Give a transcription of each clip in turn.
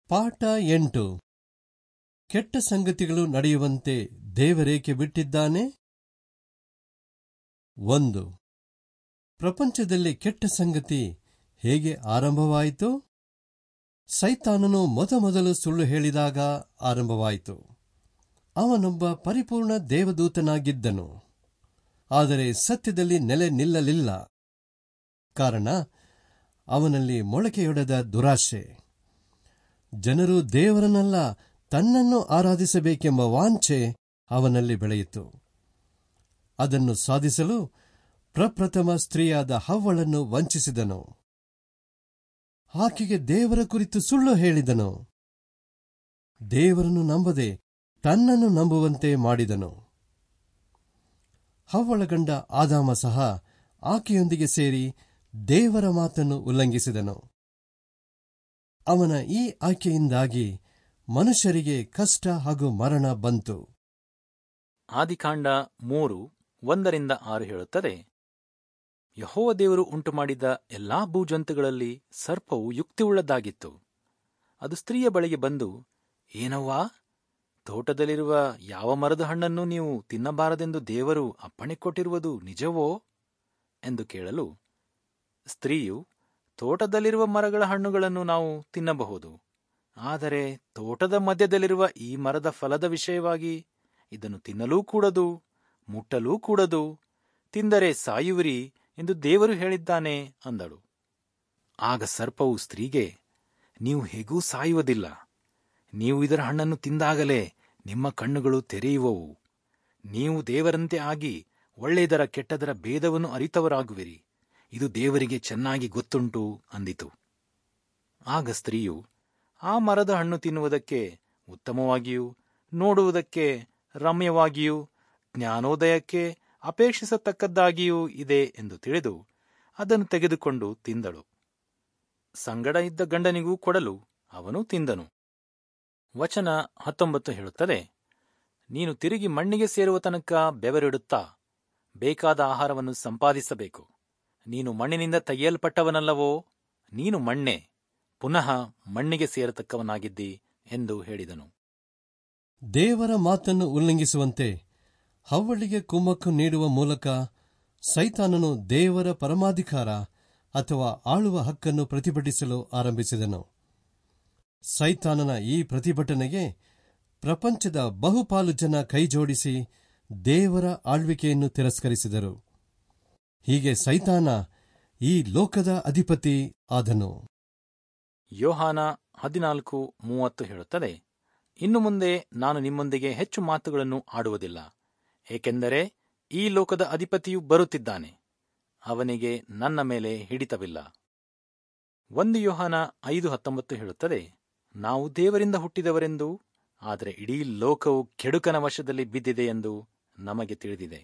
ಪಾಠ ಎಂಟು ಕೆಟ್ಟ ಸಂಗತಿಗಳು ನಡೆಯುವಂತೆ ದೇವರೇಕೆ ಬಿಟ್ಟಿದ್ದಾನೆ ಒಂದು ಪ್ರಪಂಚದಲ್ಲಿ ಕೆಟ್ಟ ಸಂಗತಿ ಹೇಗೆ ಆರಂಭವಾಯಿತು ಸೈತಾನನು ಮೊದಮೊದಲು ಸುಳ್ಳು ಹೇಳಿದಾಗ ಆರಂಭವಾಯಿತು ಅವನೊಬ್ಬ ಪರಿಪೂರ್ಣ ದೇವದೂತನಾಗಿದ್ದನು ಆದರೆ ಸತ್ಯದಲ್ಲಿ ನೆಲೆ ನಿಲ್ಲಲಿಲ್ಲ ಕಾರಣ ಅವನಲ್ಲಿ ಮೊಳಕೆಯೊಡೆದ ದುರಾಶೆ ಜನರು ದೇವರನ್ನಲ್ಲ ತನ್ನನ್ನು ಆರಾಧಿಸಬೇಕೆಂಬ ವಾಂಛೆ ಅವನಲ್ಲಿ ಬೆಳೆಯಿತು ಅದನ್ನು ಸಾಧಿಸಲು ಪ್ರಪ್ರಥಮ ಸ್ತ್ರೀಯಾದ ಹವ್ವಳನ್ನು ವಂಚಿಸಿದನು ಆಕೆಗೆ ದೇವರ ಕುರಿತು ಸುಳ್ಳು ಹೇಳಿದನು ದೇವರನ್ನು ನಂಬದೆ ತನ್ನನ್ನು ನಂಬುವಂತೆ ಮಾಡಿದನು ಹವ್ವಳ ಗಂಡ ಆದಾಮ ಸಹ ಆಕೆಯೊಂದಿಗೆ ಸೇರಿ ದೇವರ ಮಾತನ್ನು ಉಲ್ಲಂಘಿಸಿದನು ಅವನ ಈ ಆಯ್ಕೆಯಿಂದಾಗಿ ಮನುಷ್ಯರಿಗೆ ಕಷ್ಟ ಹಾಗೂ ಮರಣ ಬಂತು ಆದಿಕಾಂಡ ಮೂರು ಒಂದರಿಂದ ಆರು ಹೇಳುತ್ತದೆ ಯಹೋವ ದೇವರು ಉಂಟುಮಾಡಿದ ಎಲ್ಲಾ ಭೂಜಂತುಗಳಲ್ಲಿ ಸರ್ಪವು ಯುಕ್ತಿಯುಳ್ಳದ್ದಾಗಿತ್ತು ಅದು ಸ್ತ್ರೀಯ ಬಳಿಗೆ ಬಂದು ಏನವ್ವಾ ತೋಟದಲ್ಲಿರುವ ಯಾವ ಮರದ ಹಣ್ಣನ್ನು ನೀವು ತಿನ್ನಬಾರದೆಂದು ದೇವರು ಅಪ್ಪಣೆ ಕೊಟ್ಟಿರುವುದು ನಿಜವೋ ಎಂದು ಕೇಳಲು ಸ್ತ್ರೀಯು ತೋಟದಲ್ಲಿರುವ ಮರಗಳ ಹಣ್ಣುಗಳನ್ನು ನಾವು ತಿನ್ನಬಹುದು ಆದರೆ ತೋಟದ ಮಧ್ಯದಲ್ಲಿರುವ ಈ ಮರದ ಫಲದ ವಿಷಯವಾಗಿ ಇದನ್ನು ತಿನ್ನಲೂ ಕೂಡದು ಮುಟ್ಟಲೂ ಕೂಡದು ತಿಂದರೆ ಸಾಯುವಿರಿ ಎಂದು ದೇವರು ಹೇಳಿದ್ದಾನೆ ಅಂದಳು ಆಗ ಸರ್ಪವು ಸ್ತ್ರೀಗೆ ನೀವು ಹೇಗೂ ಸಾಯುವುದಿಲ್ಲ ನೀವು ಇದರ ಹಣ್ಣನ್ನು ತಿಂದಾಗಲೇ ನಿಮ್ಮ ಕಣ್ಣುಗಳು ತೆರೆಯುವವು ನೀವು ದೇವರಂತೆ ಆಗಿ ಒಳ್ಳೆಯದರ ಕೆಟ್ಟದರ ಭೇದವನ್ನು ಅರಿತವರಾಗುವಿರಿ ಇದು ದೇವರಿಗೆ ಚೆನ್ನಾಗಿ ಗೊತ್ತುಂಟು ಅಂದಿತು ಆಗ ಸ್ತ್ರೀಯು ಆ ಮರದ ಹಣ್ಣು ತಿನ್ನುವುದಕ್ಕೆ ಉತ್ತಮವಾಗಿಯೂ ನೋಡುವುದಕ್ಕೆ ರಮ್ಯವಾಗಿಯೂ ಜ್ಞಾನೋದಯಕ್ಕೆ ಅಪೇಕ್ಷಿಸತಕ್ಕದ್ದಾಗಿಯೂ ಇದೆ ಎಂದು ತಿಳಿದು ಅದನ್ನು ತೆಗೆದುಕೊಂಡು ತಿಂದಳು ಸಂಗಡ ಇದ್ದ ಗಂಡನಿಗೂ ಕೊಡಲು ಅವನು ತಿಂದನು ವಚನ ಹತ್ತೊಂಬತ್ತು ಹೇಳುತ್ತದೆ ನೀನು ತಿರುಗಿ ಮಣ್ಣಿಗೆ ಸೇರುವ ತನಕ ಬೆವರಿಡುತ್ತಾ ಬೇಕಾದ ಆಹಾರವನ್ನು ಸಂಪಾದಿಸಬೇಕು ನೀನು ಮಣ್ಣಿನಿಂದ ತೆಗೆಯಲ್ಪಟ್ಟವನಲ್ಲವೋ ನೀನು ಮಣ್ಣೆ ಪುನಃ ಮಣ್ಣಿಗೆ ಸೇರತಕ್ಕವನಾಗಿದ್ದಿ ಎಂದು ಹೇಳಿದನು ದೇವರ ಮಾತನ್ನು ಉಲ್ಲಂಘಿಸುವಂತೆ ಹವ್ವಳಿಗೆ ಕುಮ್ಮಕ್ಕು ನೀಡುವ ಮೂಲಕ ಸೈತಾನನು ದೇವರ ಪರಮಾಧಿಕಾರ ಅಥವಾ ಆಳುವ ಹಕ್ಕನ್ನು ಪ್ರತಿಭಟಿಸಲು ಆರಂಭಿಸಿದನು ಸೈತಾನನ ಈ ಪ್ರತಿಭಟನೆಗೆ ಪ್ರಪಂಚದ ಬಹುಪಾಲು ಜನ ಕೈಜೋಡಿಸಿ ದೇವರ ಆಳ್ವಿಕೆಯನ್ನು ತಿರಸ್ಕರಿಸಿದರು ಹೀಗೆ ಸೈತಾನ ಈ ಲೋಕದ ಅಧಿಪತಿ ಆದನು ಯೋಹಾನ ಹದಿನಾಲ್ಕು ಮೂವತ್ತು ಹೇಳುತ್ತದೆ ಇನ್ನು ಮುಂದೆ ನಾನು ನಿಮ್ಮೊಂದಿಗೆ ಹೆಚ್ಚು ಮಾತುಗಳನ್ನು ಆಡುವುದಿಲ್ಲ ಏಕೆಂದರೆ ಈ ಲೋಕದ ಅಧಿಪತಿಯು ಬರುತ್ತಿದ್ದಾನೆ ಅವನಿಗೆ ನನ್ನ ಮೇಲೆ ಹಿಡಿತವಿಲ್ಲ ಒಂದು ಯೋಹಾನ ಐದು ಹತ್ತೊಂಬತ್ತು ಹೇಳುತ್ತದೆ ನಾವು ದೇವರಿಂದ ಹುಟ್ಟಿದವರೆಂದು ಆದರೆ ಇಡೀ ಲೋಕವು ಕೆಡುಕನ ವಶದಲ್ಲಿ ಬಿದ್ದಿದೆ ಎಂದು ನಮಗೆ ತಿಳಿದಿದೆ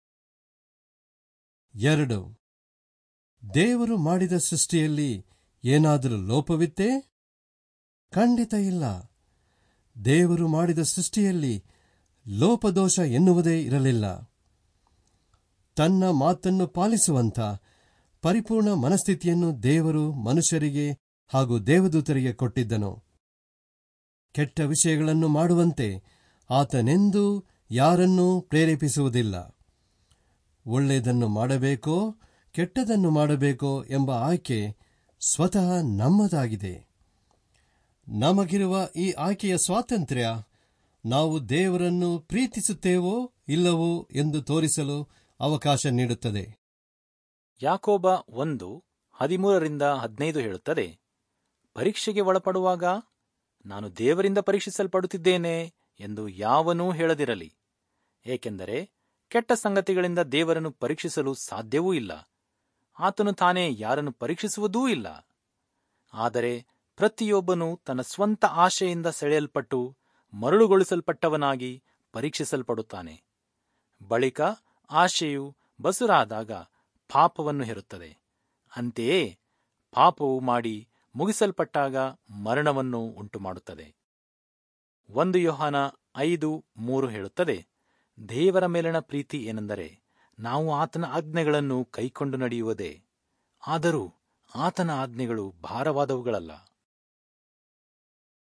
ಎರಡು ದೇವರು ಮಾಡಿದ ಸೃಷ್ಟಿಯಲ್ಲಿ ಏನಾದರೂ ಲೋಪವಿತ್ತೇ ಖಂಡಿತ ಇಲ್ಲ ದೇವರು ಮಾಡಿದ ಸೃಷ್ಟಿಯಲ್ಲಿ ಲೋಪದೋಷ ಎನ್ನುವುದೇ ಇರಲಿಲ್ಲ ತನ್ನ ಮಾತನ್ನು ಪಾಲಿಸುವಂಥ ಪರಿಪೂರ್ಣ ಮನಸ್ಥಿತಿಯನ್ನು ದೇವರು ಮನುಷ್ಯರಿಗೆ ಹಾಗೂ ದೇವದೂತರಿಗೆ ಕೊಟ್ಟಿದ್ದನು ಕೆಟ್ಟ ವಿಷಯಗಳನ್ನು ಮಾಡುವಂತೆ ಆತನೆಂದೂ ಯಾರನ್ನೂ ಪ್ರೇರೇಪಿಸುವುದಿಲ್ಲ ಒಳ್ಳೆಯದನ್ನು ಮಾಡಬೇಕೋ ಕೆಟ್ಟದನ್ನು ಮಾಡಬೇಕೋ ಎಂಬ ಆಯ್ಕೆ ಸ್ವತಃ ನಮ್ಮದಾಗಿದೆ ನಮಗಿರುವ ಈ ಆಯ್ಕೆಯ ಸ್ವಾತಂತ್ರ್ಯ ನಾವು ದೇವರನ್ನು ಪ್ರೀತಿಸುತ್ತೇವೋ ಇಲ್ಲವೋ ಎಂದು ತೋರಿಸಲು ಅವಕಾಶ ನೀಡುತ್ತದೆ ಯಾಕೋಬ ಒಂದು ಹದಿಮೂರರಿಂದ ಹದಿನೈದು ಹೇಳುತ್ತದೆ ಪರೀಕ್ಷೆಗೆ ಒಳಪಡುವಾಗ ನಾನು ದೇವರಿಂದ ಪರೀಕ್ಷಿಸಲ್ಪಡುತ್ತಿದ್ದೇನೆ ಎಂದು ಯಾವನೂ ಹೇಳದಿರಲಿ ಏಕೆಂದರೆ ಕೆಟ್ಟ ಸಂಗತಿಗಳಿಂದ ದೇವರನ್ನು ಪರೀಕ್ಷಿಸಲು ಸಾಧ್ಯವೂ ಇಲ್ಲ ಆತನು ತಾನೇ ಯಾರನ್ನು ಪರೀಕ್ಷಿಸುವುದೂ ಇಲ್ಲ ಆದರೆ ಪ್ರತಿಯೊಬ್ಬನು ತನ್ನ ಸ್ವಂತ ಆಶೆಯಿಂದ ಸೆಳೆಯಲ್ಪಟ್ಟು ಮರಳುಗೊಳಿಸಲ್ಪಟ್ಟವನಾಗಿ ಪರೀಕ್ಷಿಸಲ್ಪಡುತ್ತಾನೆ ಬಳಿಕ ಆಶೆಯು ಬಸುರಾದಾಗ ಪಾಪವನ್ನು ಹೆರುತ್ತದೆ ಅಂತೆಯೇ ಪಾಪವು ಮಾಡಿ ಮುಗಿಸಲ್ಪಟ್ಟಾಗ ಮರಣವನ್ನು ಉಂಟುಮಾಡುತ್ತದೆ ಒಂದು ಯೋಹಾನ ಐದು ಮೂರು ಹೇಳುತ್ತದೆ ದೇವರ ಮೇಲಿನ ಪ್ರೀತಿ ಏನೆಂದರೆ ನಾವು ಆತನ ಆಜ್ಞೆಗಳನ್ನು ಕೈಕೊಂಡು ನಡೆಯುವುದೇ ಆದರೂ ಆತನ ಆಜ್ಞೆಗಳು ಭಾರವಾದವುಗಳಲ್ಲ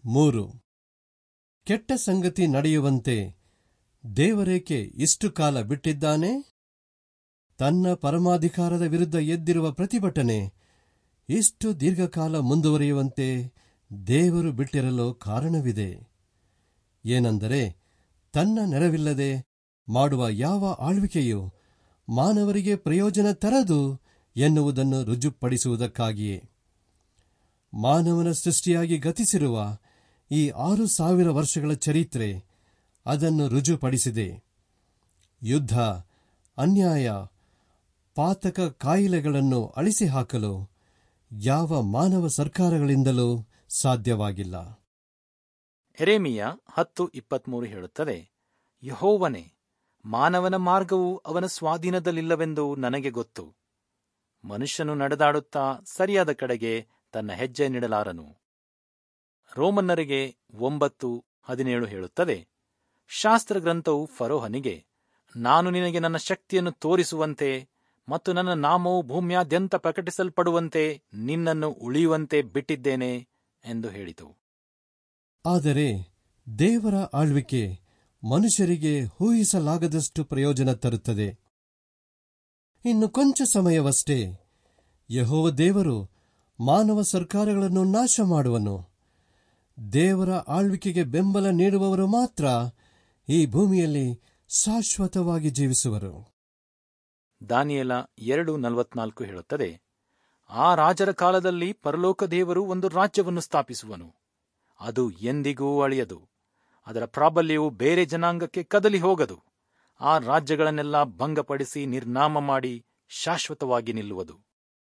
ಮೂರು ಕೆಟ್ಟ ಸಂಗತಿ ನಡೆಯುವಂತೆ ದೇವರೇಕೆ ಇಷ್ಟು ಕಾಲ ಬಿಟ್ಟಿದ್ದಾನೆ ತನ್ನ ಪರಮಾಧಿಕಾರದ ವಿರುದ್ಧ ಎದ್ದಿರುವ ಪ್ರತಿಭಟನೆ ಇಷ್ಟು ದೀರ್ಘಕಾಲ ಮುಂದುವರಿಯುವಂತೆ ದೇವರು ಬಿಟ್ಟಿರಲು ಕಾರಣವಿದೆ ಏನೆಂದರೆ ತನ್ನ ನೆರವಿಲ್ಲದೆ ಮಾಡುವ ಯಾವ ಆಳ್ವಿಕೆಯೂ ಮಾನವರಿಗೆ ಪ್ರಯೋಜನ ತರದು ಎನ್ನುವುದನ್ನು ರುಜುಪಡಿಸುವುದಕ್ಕಾಗಿಯೇ ಮಾನವನ ಸೃಷ್ಟಿಯಾಗಿ ಗತಿಸಿರುವ ಈ ಆರು ಸಾವಿರ ವರ್ಷಗಳ ಚರಿತ್ರೆ ಅದನ್ನು ರುಜುಪಡಿಸಿದೆ ಯುದ್ಧ ಅನ್ಯಾಯ ಪಾತಕ ಕಾಯಿಲೆಗಳನ್ನು ಅಳಿಸಿ ಹಾಕಲು ಯಾವ ಮಾನವ ಸರ್ಕಾರಗಳಿಂದಲೂ ಸಾಧ್ಯವಾಗಿಲ್ಲ ಎರೇಮಿಯ ಹತ್ತು ಇಪ್ಪತ್ಮೂರು ಹೇಳುತ್ತದೆ ಯಹೋವನೇ ಮಾನವನ ಮಾರ್ಗವು ಅವನ ಸ್ವಾಧೀನದಲ್ಲಿಲ್ಲವೆಂದು ನನಗೆ ಗೊತ್ತು ಮನುಷ್ಯನು ನಡೆದಾಡುತ್ತಾ ಸರಿಯಾದ ಕಡೆಗೆ ತನ್ನ ಹೆಜ್ಜೆ ನೀಡಲಾರನು ರೋಮನ್ನರಿಗೆ ಒಂಬತ್ತು ಹದಿನೇಳು ಹೇಳುತ್ತದೆ ಶಾಸ್ತ್ರ ಗ್ರಂಥವು ಫರೋಹನಿಗೆ ನಾನು ನಿನಗೆ ನನ್ನ ಶಕ್ತಿಯನ್ನು ತೋರಿಸುವಂತೆ ಮತ್ತು ನನ್ನ ನಾಮವು ಭೂಮ್ಯಾದ್ಯಂತ ಪ್ರಕಟಿಸಲ್ಪಡುವಂತೆ ನಿನ್ನನ್ನು ಉಳಿಯುವಂತೆ ಬಿಟ್ಟಿದ್ದೇನೆ ಎಂದು ಹೇಳಿತು ಆದರೆ ದೇವರ ಆಳ್ವಿಕೆ ಮನುಷ್ಯರಿಗೆ ಊಹಿಸಲಾಗದಷ್ಟು ಪ್ರಯೋಜನ ತರುತ್ತದೆ ಇನ್ನು ಕೊಂಚ ಸಮಯವಷ್ಟೇ ಯಹೋವ ದೇವರು ಮಾನವ ಸರ್ಕಾರಗಳನ್ನು ನಾಶ ಮಾಡುವನು ದೇವರ ಆಳ್ವಿಕೆಗೆ ಬೆಂಬಲ ನೀಡುವವರು ಮಾತ್ರ ಈ ಭೂಮಿಯಲ್ಲಿ ಶಾಶ್ವತವಾಗಿ ಜೀವಿಸುವರು ದಾನಿಯಲ ಎರಡು ನಲವತ್ನಾಲ್ಕು ಹೇಳುತ್ತದೆ ಆ ರಾಜರ ಕಾಲದಲ್ಲಿ ಪರಲೋಕ ದೇವರು ಒಂದು ರಾಜ್ಯವನ್ನು ಸ್ಥಾಪಿಸುವನು ಅದು ಎಂದಿಗೂ ಅಳಿಯದು ಅದರ ಪ್ರಾಬಲ್ಯವು ಬೇರೆ ಜನಾಂಗಕ್ಕೆ ಕದಲಿ ಹೋಗದು ಆ ರಾಜ್ಯಗಳನ್ನೆಲ್ಲ ಭಂಗಪಡಿಸಿ ನಿರ್ನಾಮ ಮಾಡಿ ಶಾಶ್ವತವಾಗಿ ನಿಲ್ಲುವುದು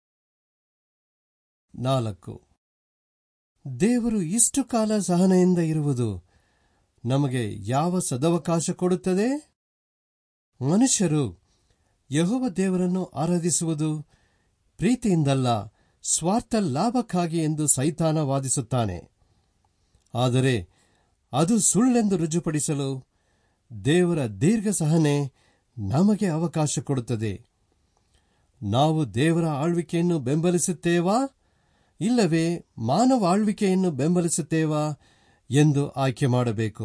ನಾಲ್ಕು ದೇವರು ಇಷ್ಟು ಕಾಲ ಸಹನೆಯಿಂದ ಇರುವುದು ನಮಗೆ ಯಾವ ಸದವಕಾಶ ಕೊಡುತ್ತದೆ ಮನುಷ್ಯರು ಯಹೋವ ದೇವರನ್ನು ಆರಾಧಿಸುವುದು ಪ್ರೀತಿಯಿಂದಲ್ಲ ಸ್ವಾರ್ಥ ಲಾಭಕ್ಕಾಗಿ ಎಂದು ಸೈತಾನ ವಾದಿಸುತ್ತಾನೆ ಆದರೆ ಅದು ಸುಳ್ಳೆಂದು ರುಜುಪಡಿಸಲು ದೇವರ ದೀರ್ಘ ಸಹನೆ ನಮಗೆ ಅವಕಾಶ ಕೊಡುತ್ತದೆ ನಾವು ದೇವರ ಆಳ್ವಿಕೆಯನ್ನು ಬೆಂಬಲಿಸುತ್ತೇವಾ ಇಲ್ಲವೇ ಮಾನವ ಆಳ್ವಿಕೆಯನ್ನು ಬೆಂಬಲಿಸುತ್ತೇವಾ ಎಂದು ಆಯ್ಕೆ ಮಾಡಬೇಕು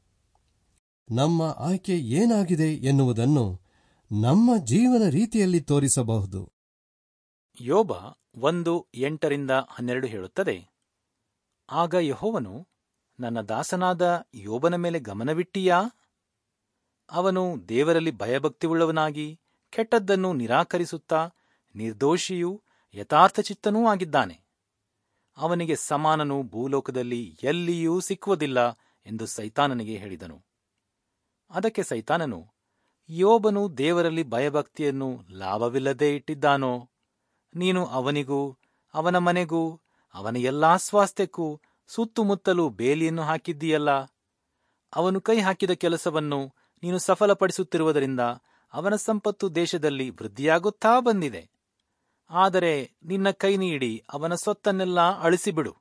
ನಮ್ಮ ಆಯ್ಕೆ ಏನಾಗಿದೆ ಎನ್ನುವುದನ್ನು ನಮ್ಮ ಜೀವನ ರೀತಿಯಲ್ಲಿ ತೋರಿಸಬಹುದು ಯೋಬ ಒಂದು ಎಂಟರಿಂದ ಹನ್ನೆರಡು ಹೇಳುತ್ತದೆ ಆಗ ಯಹೋವನು ನನ್ನ ದಾಸನಾದ ಯೋಬನ ಮೇಲೆ ಗಮನವಿಟ್ಟೀಯಾ ಅವನು ದೇವರಲ್ಲಿ ಭಯಭಕ್ತಿಯುಳ್ಳವನಾಗಿ ಕೆಟ್ಟದ್ದನ್ನು ನಿರಾಕರಿಸುತ್ತಾ ನಿರ್ದೋಷಿಯೂ ಯಥಾರ್ಥಚಿತ್ತನೂ ಆಗಿದ್ದಾನೆ ಅವನಿಗೆ ಸಮಾನನು ಭೂಲೋಕದಲ್ಲಿ ಎಲ್ಲಿಯೂ ಸಿಕ್ಕುವುದಿಲ್ಲ ಎಂದು ಸೈತಾನನಿಗೆ ಹೇಳಿದನು ಅದಕ್ಕೆ ಸೈತಾನನು ಯೋಬನು ದೇವರಲ್ಲಿ ಭಯಭಕ್ತಿಯನ್ನು ಲಾಭವಿಲ್ಲದೆ ಇಟ್ಟಿದ್ದಾನೋ ನೀನು ಅವನಿಗೂ ಅವನ ಮನೆಗೂ ಅವನ ಎಲ್ಲಾ ಸ್ವಾಸ್ಥ್ಯಕ್ಕೂ ಸುತ್ತುಮುತ್ತಲೂ ಬೇಲಿಯನ್ನು ಹಾಕಿದ್ದೀಯಲ್ಲ ಅವನು ಕೈ ಹಾಕಿದ ಕೆಲಸವನ್ನು ನೀನು ಸಫಲಪಡಿಸುತ್ತಿರುವುದರಿಂದ ಅವನ ಸಂಪತ್ತು ದೇಶದಲ್ಲಿ ವೃದ್ಧಿಯಾಗುತ್ತಾ ಬಂದಿದೆ ಆದರೆ ನಿನ್ನ ಕೈ ನೀಡಿ ಅವನ ಸೊತ್ತನ್ನೆಲ್ಲ ಅಳಿಸಿಬಿಡು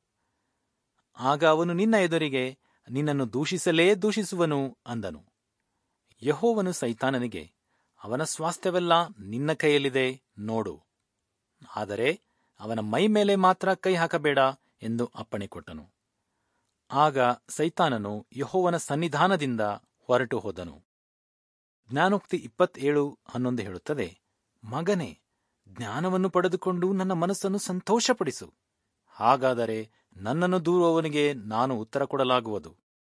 ಆಗ ಅವನು ನಿನ್ನ ಎದುರಿಗೆ ನಿನ್ನನ್ನು ದೂಷಿಸಲೇ ದೂಷಿಸುವನು ಅಂದನು ಯಹೋವನು ಸೈತಾನನಿಗೆ ಅವನ ಸ್ವಾಸ್ಥ್ಯವೆಲ್ಲ ನಿನ್ನ ಕೈಯಲ್ಲಿದೆ ನೋಡು ಆದರೆ ಅವನ ಮೈ ಮೇಲೆ ಮಾತ್ರ ಕೈ ಹಾಕಬೇಡ ಎಂದು ಅಪ್ಪಣೆ ಕೊಟ್ಟನು ಆಗ ಸೈತಾನನು ಯಹೋವನ ಸನ್ನಿಧಾನದಿಂದ ಹೊರಟು ಹೋದನು ಜ್ಞಾನೋಕ್ತಿ ಇಪ್ಪತ್ತೇಳು ಹನ್ನೊಂದು ಹೇಳುತ್ತದೆ ಮಗನೇ ಜ್ಞಾನವನ್ನು ಪಡೆದುಕೊಂಡು ನನ್ನ ಮನಸ್ಸನ್ನು ಸಂತೋಷಪಡಿಸು ಹಾಗಾದರೆ ನನ್ನನ್ನು ದೂರುವವನಿಗೆ ನಾನು ಉತ್ತರ ಕೊಡಲಾಗುವುದು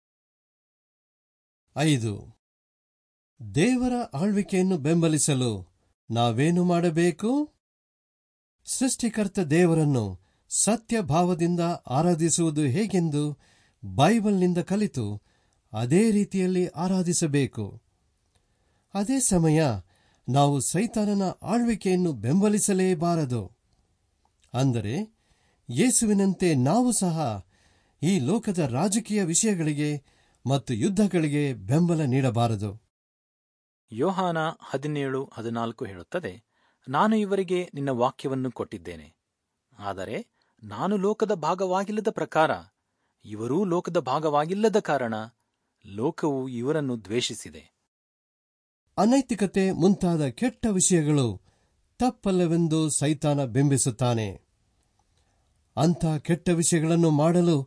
ಐದು ದೇವರ ಆಳ್ವಿಕೆಯನ್ನು ಬೆಂಬಲಿಸಲು ನಾವೇನು ಮಾಡಬೇಕು ಸೃಷ್ಟಿಕರ್ತ ದೇವರನ್ನು ಸತ್ಯ ಭಾವದಿಂದ ಆರಾಧಿಸುವುದು ಹೇಗೆಂದು ಬೈಬಲ್ನಿಂದ ಕಲಿತು ಅದೇ ರೀತಿಯಲ್ಲಿ ಆರಾಧಿಸಬೇಕು ಅದೇ ಸಮಯ ನಾವು ಸೈತಾನನ ಆಳ್ವಿಕೆಯನ್ನು ಬೆಂಬಲಿಸಲೇಬಾರದು ಅಂದರೆ ಯೇಸುವಿನಂತೆ ನಾವು ಸಹ ಈ ಲೋಕದ ರಾಜಕೀಯ ವಿಷಯಗಳಿಗೆ ಮತ್ತು ಯುದ್ಧಗಳಿಗೆ ಬೆಂಬಲ ನೀಡಬಾರದು ಯೋಹಾನ ಹದಿನೇಳು ಹದಿನಾಲ್ಕು ಹೇಳುತ್ತದೆ ನಾನು ಇವರಿಗೆ ನಿನ್ನ ವಾಕ್ಯವನ್ನು ಕೊಟ್ಟಿದ್ದೇನೆ ಆದರೆ ನಾನು ಲೋಕದ ಭಾಗವಾಗಿಲ್ಲದ ಪ್ರಕಾರ ಇವರೂ ಲೋಕದ ಭಾಗವಾಗಿಲ್ಲದ ಕಾರಣ ಲೋಕವು ಇವರನ್ನು ದ್ವೇಷಿಸಿದೆ ಅನೈತಿಕತೆ ಮುಂತಾದ ಕೆಟ್ಟ ವಿಷಯಗಳು ತಪ್ಪಲ್ಲವೆಂದು ಸೈತಾನ ಬಿಂಬಿಸುತ್ತಾನೆ ಅಂಥ ಕೆಟ್ಟ ವಿಷಯಗಳನ್ನು ಮಾಡಲು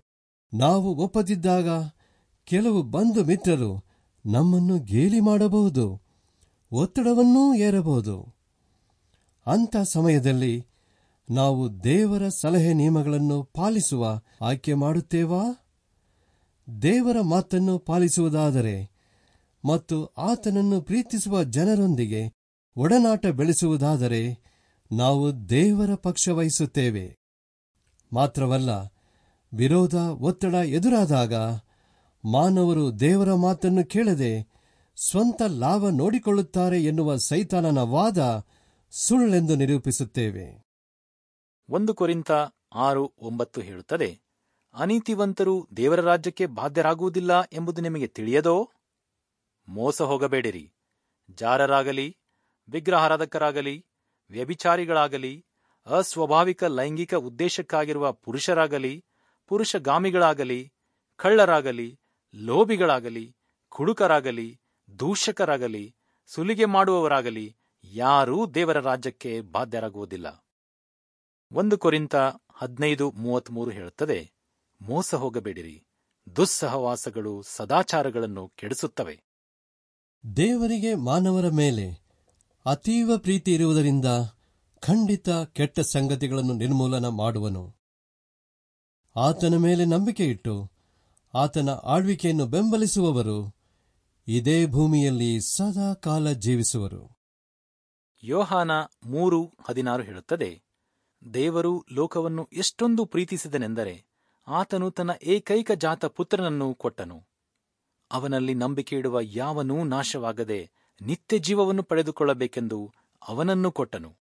ನಾವು ಒಪ್ಪದಿದ್ದಾಗ ಕೆಲವು ಬಂಧು ಮಿತ್ರರು ನಮ್ಮನ್ನು ಗೇಲಿ ಮಾಡಬಹುದು ಒತ್ತಡವನ್ನೂ ಏರಬಹುದು ಅಂಥ ಸಮಯದಲ್ಲಿ ನಾವು ದೇವರ ಸಲಹೆ ನಿಯಮಗಳನ್ನು ಪಾಲಿಸುವ ಆಯ್ಕೆ ಮಾಡುತ್ತೇವಾ ದೇವರ ಮಾತನ್ನು ಪಾಲಿಸುವುದಾದರೆ ಮತ್ತು ಆತನನ್ನು ಪ್ರೀತಿಸುವ ಜನರೊಂದಿಗೆ ಒಡನಾಟ ಬೆಳೆಸುವುದಾದರೆ ನಾವು ದೇವರ ಪಕ್ಷ ವಹಿಸುತ್ತೇವೆ ಮಾತ್ರವಲ್ಲ ವಿರೋಧ ಒತ್ತಡ ಎದುರಾದಾಗ ಮಾನವರು ದೇವರ ಮಾತನ್ನು ಕೇಳದೆ ಸ್ವಂತ ಲಾಭ ನೋಡಿಕೊಳ್ಳುತ್ತಾರೆ ಎನ್ನುವ ಸೈತಾನನ ವಾದ ಸುಳ್ಳೆಂದು ನಿರೂಪಿಸುತ್ತೇವೆ ಒಂದು ಕೊರಿಂತ ಆರು ಒಂಬತ್ತು ಹೇಳುತ್ತದೆ ಅನೀತಿವಂತರು ದೇವರ ರಾಜ್ಯಕ್ಕೆ ಬಾಧ್ಯರಾಗುವುದಿಲ್ಲ ಎಂಬುದು ನಿಮಗೆ ತಿಳಿಯದೋ ಮೋಸ ಹೋಗಬೇಡಿರಿ ಜಾರರಾಗಲಿ ವಿಗ್ರಹಾರಾಧಕರಾಗಲಿ ವ್ಯಭಿಚಾರಿಗಳಾಗಲಿ ಅಸ್ವಾಭಾವಿಕ ಲೈಂಗಿಕ ಉದ್ದೇಶಕ್ಕಾಗಿರುವ ಪುರುಷರಾಗಲಿ ಪುರುಷಗಾಮಿಗಳಾಗಲಿ ಕಳ್ಳರಾಗಲಿ ಲೋಭಿಗಳಾಗಲಿ ಕುಡುಕರಾಗಲಿ ದೂಷಕರಾಗಲಿ ಸುಲಿಗೆ ಮಾಡುವವರಾಗಲಿ ಯಾರೂ ದೇವರ ರಾಜ್ಯಕ್ಕೆ ಬಾಧ್ಯರಾಗುವುದಿಲ್ಲ ಒಂದು ಕೊರಿಂತ ಹದಿನೈದು ಮೂವತ್ಮೂರು ಹೇಳುತ್ತದೆ ಮೋಸ ಹೋಗಬೇಡಿರಿ ದುಸ್ಸಹವಾಸಗಳು ಸದಾಚಾರಗಳನ್ನು ಕೆಡಿಸುತ್ತವೆ ದೇವರಿಗೆ ಮಾನವರ ಮೇಲೆ ಅತೀವ ಪ್ರೀತಿ ಇರುವುದರಿಂದ ಖಂಡಿತ ಕೆಟ್ಟ ಸಂಗತಿಗಳನ್ನು ನಿರ್ಮೂಲನ ಮಾಡುವನು ಆತನ ಮೇಲೆ ನಂಬಿಕೆ ಇಟ್ಟು ಆತನ ಆಳ್ವಿಕೆಯನ್ನು ಬೆಂಬಲಿಸುವವರು ಇದೇ ಭೂಮಿಯಲ್ಲಿ ಸದಾ ಕಾಲ ಜೀವಿಸುವರು ಯೋಹಾನ ಮೂರು ಹದಿನಾರು ಹೇಳುತ್ತದೆ ದೇವರು ಲೋಕವನ್ನು ಎಷ್ಟೊಂದು ಪ್ರೀತಿಸಿದನೆಂದರೆ ಆತನು ತನ್ನ ಏಕೈಕ ಜಾತ ಪುತ್ರನನ್ನು ಕೊಟ್ಟನು ಅವನಲ್ಲಿ ನಂಬಿಕೆ ಇಡುವ ಯಾವನೂ ನಾಶವಾಗದೆ ನಿತ್ಯ ಜೀವವನ್ನು ಪಡೆದುಕೊಳ್ಳಬೇಕೆಂದು ಅವನನ್ನು ಕೊಟ್ಟನು